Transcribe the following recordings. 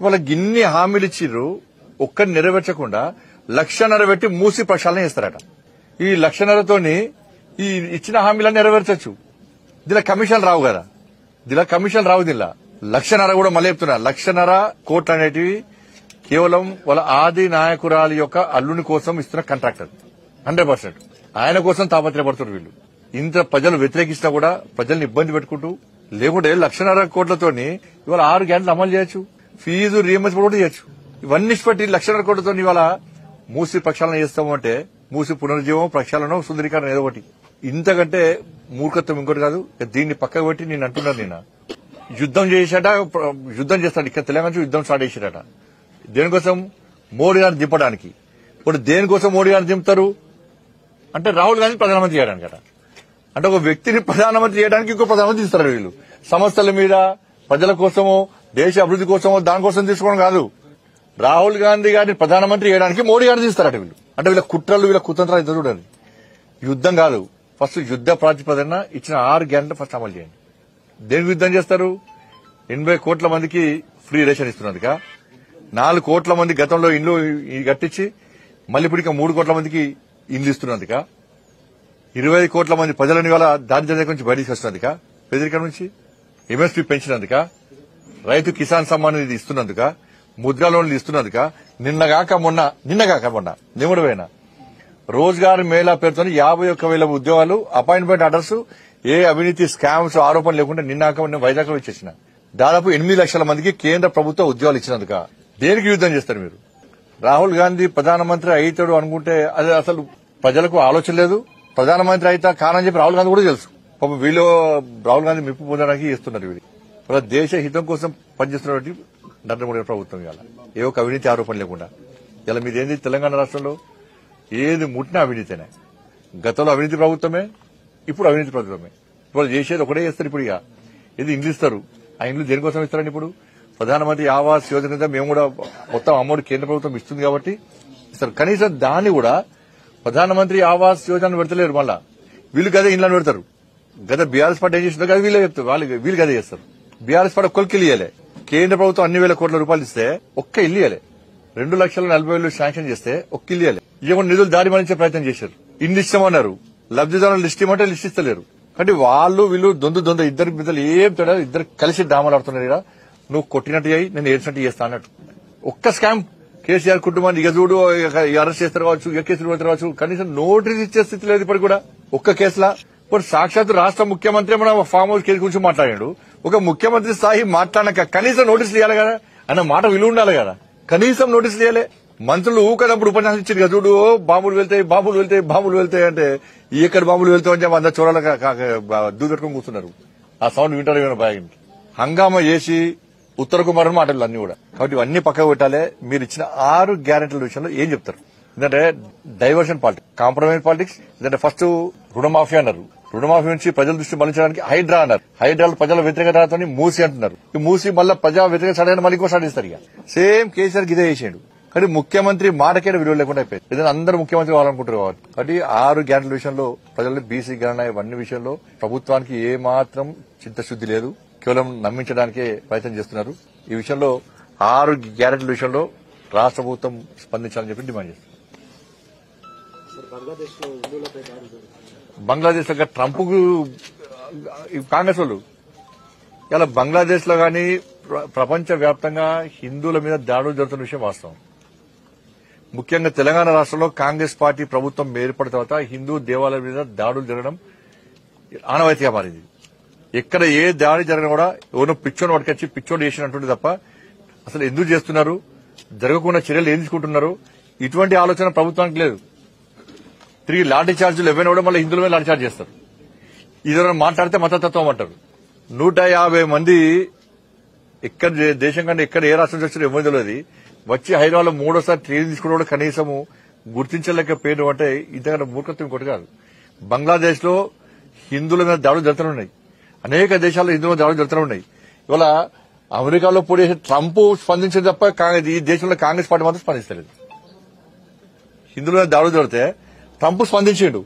వాళ్ళ గిన్ని హామీలు ఇచ్చిర్రు ఒక్కటి నెరవేర్చకుండా లక్షన్నర పెట్టి మూసి ప్రక్షాళన చేస్తారట ఈ లక్షన్నరతోని ఈ ఇచ్చిన హామీలను నెరవేర్చచ్చు దీనిలో కమిషన్ రావు కదా దీనిలో కమిషన్ రావు దీనిలో లక్షన్నర కూడా మళ్ళీ చెప్తున్నా లక్షన్నర కోట్లు అనేటివి కేవలం వాళ్ళ ఆది నాయకురాలి యొక్క అల్లుని కోసం ఇస్తున్న కాంట్రాక్టర్ హండ్రెడ్ పర్సెంట్ ఆయన కోసం తాపత్రయపడుతున్నారు వీళ్ళు ఇంత ప్రజలు వ్యతిరేకిస్తున్నా కూడా ప్రజల్ని ఇబ్బంది పెట్టుకుంటూ లేకుంటే లక్షన్నర కోట్లతోని ఇవాళ ఆరు గంటలు అమలు చేయొచ్చు ఫీజు రియంబర్స్ కూడా చేయొచ్చు ఇవన్నీ పెట్టి లక్షన్నర కోట్లతో ఇవాళ మూసి ప్రక్షాళన చేస్తాము అంటే మూసి పునరుజ్జీవం ప్రక్షాళన సుందరీకరణ ఏదో ఒకటి ఇంతకంటే మూర్ఖత్వం ఇంకోటి కాదు ఇక దీన్ని పక్కకు పెట్టి నేను అంటున్నాను నేను యుద్ధం చేశాట ప్ర- యుద్ధం చేస్తాడు ఇక్కడ తెలంగాణ నుంచి యుద్ధం స్టార్ట్ చేశాడట దేనికోసం మోడీ గారిని దింపడానికి ఇప్పుడు దేనికోసం మోడీ గారిని దింపుతారు అంటే రాహుల్ గాంధీ ప్రధానమంత్రి చేయడానికి అట అంటే ఒక వ్యక్తిని ప్రధానమంత్రి చేయడానికి ఇంకో ప్రధానమంత్రి ఇస్తారు వీళ్ళు సంస్థల మీద ప్రజల కోసమో దేశ అభివృద్ధి కోసమో దానికోసం తీసుకోవడం కాదు రాహుల్ గాంధీ గారిని ప్రధానమంత్రి చేయడానికి మోడీ గారిని తీస్తారట వీళ్ళు అంటే వీళ్ళ కుట్రలు వీళ్ళ కుతంత్రాలు ఇద్దరు చూడండి యుద్ధం కాదు ఫస్ట్ యుద్ధ ప్రాతిపదన ఇచ్చిన ఆరు గంటలు ఫస్ట్ అమలు చేయండి దేనికి యుద్ధం చేస్తారు ఎనభై కోట్ల మందికి ఫ్రీ రేషన్ ఇస్తున్నందుక నాలుగు కోట్ల మంది గతంలో ఇండ్లు ఈ కట్టించి మళ్ళీ ఇప్పుడు ఇంకా మూడు కోట్ల మందికి ఇండ్లు ఇస్తున్నందుక ఇరవై ఐదు కోట్ల మంది ప్రజలని వాళ్ళ దారిద్ర్యం నుంచి బయటికి వస్తున్నందుక పేదరికం నుంచి ఎంఎస్పీ పెంచినందుక రైతు కిసాన్ సమ్మాన్ నిధి ఇస్తున్నందుక ముద్రా లోన్లు ఇస్తున్నందుక నిన్నగాక మొన్న నిన్నగాక మొన్న నిముడువైన రోజ్గార్ మేళా పేరుతో యాభై ఒక్క వేల ఉద్యోగాలు అపాయింట్మెంట్ ఆర్డర్స్ ఏ అవినీతి స్కామ్స్ ఆరోపణ లేకుండా నిన్నాక మొన్న వైజాగ్ లో ఇచ్చేసిన దాదాపు ఎనిమిది లక్షల మందికి కేంద్ర ప్రభుత్వ ఉద్యోగాలు ఇచ్చినందుక దేనికి యుద్ధం చేస్తారు మీరు రాహుల్ గాంధీ ప్రధానమంత్రి అవుతాడు అనుకుంటే అది అసలు ప్రజలకు ఆలోచన లేదు ప్రధానమంత్రి అయితే కానని చెప్పి రాహుల్ గాంధీ కూడా తెలుసు పాపం వీళ్ళు రాహుల్ గాంధీ మెప్పు పొందడానికి ఇస్తున్నారు వీళ్ళు వాళ్ళ దేశ హితం కోసం పనిచేస్తున్నటువంటి నరేంద్ర మోడీ ప్రభుత్వం ఇవాళ ఏ ఒక్క అవినీతి ఆరోపణ లేకుండా ఇలా మీదేంది తెలంగాణ రాష్ట్రంలో ఏది ముట్టినా అవినీతినే గతంలో అవినీతి ప్రభుత్వమే ఇప్పుడు అవినీతి ప్రభుత్వమే ఇప్పుడు చేసేది ఒకటే చేస్తారు ఇప్పుడు ఇక ఇది ఇండ్లు ఇస్తారు ఆ ఇండ్లు దేనికోసం ఇస్తారని ఇప్పుడు ప్రధానమంత్రి ఆవాస్ యోజన కింద మేము కూడా మొత్తం అమౌంట్ కేంద్ర ప్రభుత్వం ఇస్తుంది కాబట్టి ఇస్తారు కనీసం దాన్ని కూడా ప్రధానమంత్రి ఆవాస్ యోజన పెడతలేరు మళ్ళా వీళ్ళు గదే ఇండ్లను పెడతారు గత బీఆర్ఎస్ పార్టీ ఏం చేసిందో కదా వీళ్ళే చెప్తారు వాళ్ళు వీళ్ళు గదే చేస్తారు బీఆర్ఎస్ పార్టీ ఒక్కరికి ఇయ్యలే కేంద్ర ప్రభుత్వం అన్ని వేల కోట్ల రూపాయలు ఇస్తే ఒక్క ఇల్లు ఇయ్యలే రెండు లక్షల నలభై వేలు శాంక్షన్ చేస్తే ఒక్క ఇల్లు ఇయ్యలే ఇవ్వకుండా నిధులు దారి మళ్లించే ప్రయత్నం చేశారు ఇన్ని ఇస్తామన్నారు లబ్దిదారులు లిస్ట్ ఇవ్వమంటే లిస్ట్ ఇస్తలేరు కాబట్టి వాళ్ళు వీళ్ళు దొందు దొంద ఇద్దరు బిడ్డలు ఏం తేడా ఇద్దరు కలిసి డ్రామాలు ఆడుతున్నారు ఈడ. నువ్వు కొట్టినట్టు అయ్యి నేను ఏడ్చినట్టు చేస్తా అన్నట్టు ఒక్క స్కామ్ కేసీఆర్ కుటుంబాన్ని ఇక చూడు ఇక అరెస్ట్ చేస్తారు కావచ్చు ఇక కేసులు పెడతారు కావచ్చు కనీసం నోటీస్ ఇచ్చే స్థితి లేదు ఇప్పటికి కూడా ఒక్క కేసులా ఇప్పుడు సాక్షాత్ రాష్ట్ర ముఖ్యమంత్రి మన ఫామ్ హౌస్ కేసు గురించి మాట్లాడాడు ఒక ముఖ్యమంత్రి స్థాయి మాట్లాడక కనీసం నోటీసులు ఇవ్వాలి కదా అన్న మాట విలువ ఉండాలి కదా కనీసం నోటీసులు ఇవ్వలే మంత్రులు ఊకనప్పుడు ఉపన్యాసం ఇచ్చారు కదా చూడు బాంబులు వెళ్తాయి బాంబులు వెళ్తాయి బాంబులు వెళ్తాయి అంటే ఈ ఎక్కడ బాంబులు వెళ్తాయి అని చెప్పి అందరు చూడాలి దూదట్టుకొని కూర్చున్నారు ఆ సౌండ్ వింటారు ఏమైనా బాగా హంగామా చేసి ఉత్తర కుమార్ మాటలు అన్ని కూడా కాబట్టి ఇవన్నీ పక్కకు పెట్టాలి మీరు ఇచ్చిన ఆరు గ్యారెంటీల విషయంలో ఏం చెప్తారు ఎందుకంటే డైవర్షన్ పాలిటిక్స్ కాంప్రమైజ్ పాలిటిక్స్ ఎందుకంటే ఫస్ట్ రుణమాఫీ అన్నారు రుణమాఫీ నుంచి ప్రజల దృష్టి మళ్లించడానికి హైడ్రా అన్నారు హైడ్రాలు ప్రజల వ్యతిరేకతతో మూసి అంటున్నారు ఈ మూసి మళ్ళీ ప్రజా వ్యతిరేక సడైన మళ్ళీ ఇంకో సాధిస్తారు ఇక సేమ్ కేసీఆర్ గిదే చేసాడు కానీ ముఖ్యమంత్రి మాటకే విలువ లేకుండా అయిపోయింది ఏదైనా అందరూ ముఖ్యమంత్రి కావాలనుకుంటారు కాబట్టి కాబట్టి ఆరు గ్యారెంటీల విషయంలో ప్రజలు బీసీ గణన ఇవన్నీ విషయంలో ప్రభుత్వానికి ఏ మాత్రం చిత్తశుద్ది లేదు కేవలం నమ్మించడానికే ప్రయత్నం చేస్తున్నారు ఈ విషయంలో ఆరు గ్యారెంటీల విషయంలో రాష్ట్ర ప్రభుత్వం స్పందించాలని చెప్పి డిమాండ్ చేస్తున్నారు బంగ్లాదేశ్ లో ట్రంప్ కాంగ్రెస్ వాళ్ళు ఇలా బంగ్లాదేశ్ లో గాని ప్రపంచ వ్యాప్తంగా హిందువుల మీద దాడులు జరుగుతున్న విషయం వాస్తవం ముఖ్యంగా తెలంగాణ రాష్ట్రంలో కాంగ్రెస్ పార్టీ ప్రభుత్వం ఏర్పడిన తర్వాత హిందూ దేవాలయాల మీద దాడులు జరగడం ఆనవాయితీగా మారింది ఎక్కడ ఏ దాడి జరిగినా కూడా ఎవరో పిచ్చోని పట్టుకొచ్చి పిచ్చోడు చేసినట్టుంది తప్ప అసలు ఎందుకు చేస్తున్నారు జరగకుండా చర్యలు ఏం తీసుకుంటున్నారు ఇటువంటి ఆలోచన ప్రభుత్వానికి లేదు తిరిగి లాఠీ చార్జీలు ఎవరైనా కూడా మళ్ళీ హిందువుల మీద లాఠీ చార్జ్ చేస్తారు ఇదేమైనా మాట్లాడితే మతతత్వం అంటారు నూట యాభై మంది ఎక్కడ దే- దేశం కంటే ఎక్కడ ఏ రాష్ట్రం నుంచి వచ్చారో ఎవరు తెలియదు వచ్చి హైదరాబాద్ లో మూడోసారి ట్రైన్ తీసుకుని కూడా కనీసము గుర్తించలేకపోయారు అంటే ఇంతకంటే మూర్ఖత్వం ఇంకోటి కాదు బంగ్లాదేశ్ లో హిందువుల మీద దాడులు జరుగుతున్నాయి అనేక దేశాల్లో హిందువుల మీద దాడులు జరుగుతున్నాయి ఇవాళ అమెరికాలో పోటీ ట్రంప్ స్పందించింది తప్ప కాంగ్రెస్ ఈ దేశంలో కాంగ్రెస్ పార్టీ మాత్రం స్పందిస్తలేదు హిందువుల మీద దాడులు జరిగితే ట్రంప్ స్పందించిండు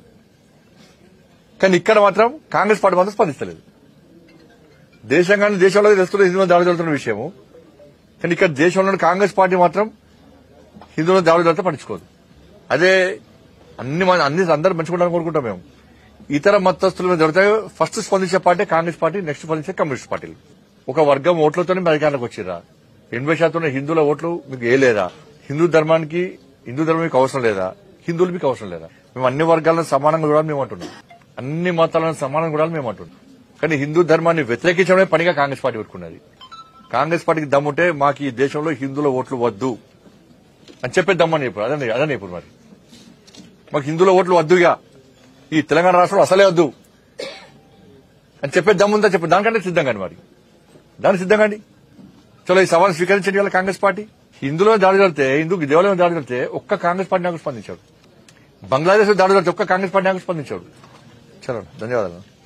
కానీ ఇక్కడ మాత్రం కాంగ్రెస్ పార్టీ మాత్రం స్పందిస్తలేదు దేశంగానే దేశంలో తెలుస్తున్న హిందువుల దాడులు జరుగుతున్న విషయము కానీ ఇక్కడ దేశంలోని కాంగ్రెస్ పార్టీ మాత్రం హిందువుల దాడులు జరిగితే పట్టించుకోదు అదే అన్ని మన- అన్ని అందరూ మంచుకుంటారని కోరుకుంటాం మేము ఇతర మతస్థుల మీద జరిగితే ఫస్ట్ స్పందించే పార్టీ కాంగ్రెస్ పార్టీ నెక్స్ట్ స్పందించే కమ్యూనిస్ట్ పార్టీలు ఒక వర్గం ఓట్లతోనే మీ అధికారంలోకి వచ్చిరా ఎనభై శాతం హిందువుల ఓట్లు మీకు ఏ లేదా హిందూ ధర్మానికి హిందూ ధర్మం మీకు అవసరం లేదా హిందువులు మీకు అవసరం లేదా మేము అన్ని వర్గాలను సమానంగా చూడాలని మేము అంటున్నాం అన్ని మతాలను సమానంగా చూడాలని మేము అంటున్నాం కానీ హిందూ ధర్మాన్ని వ్యతిరేకించడమే పనిగా కాంగ్రెస్ పార్టీ పెట్టుకున్నది కాంగ్రెస్ పార్టీకి దమ్ముంటే మాకు ఈ దేశంలో హిందువుల ఓట్లు వద్దు అని చెప్పే దమ్మని ఇప్పుడు అదే అదే ఇప్పుడు మరి మాకు హిందువుల ఓట్లు వద్దుగా ఈ తెలంగాణ రాష్ట్రంలో అసలే వద్దు అని చెప్పే దమ్ముందా చెప్పు దానికంటే సిద్ధంగా మరి దానికి సిద్ధంగా చలో ఈ సవాల్ స్వీకరించండి వాళ్ళ కాంగ్రెస్ పార్టీ హిందువులో దాడి జరిగితే హిందూ దేవాలయం దాడి జరిగితే ఒక్క కాంగ్రెస్ పార్టీ నాకు స్పందించాడు బంగ్లాదేశ్ దాడి జరిగితే ఒక్క కాంగ్రెస్ పార్టీ నాకు స్పందించాడు చలో ధన్యవాదాలు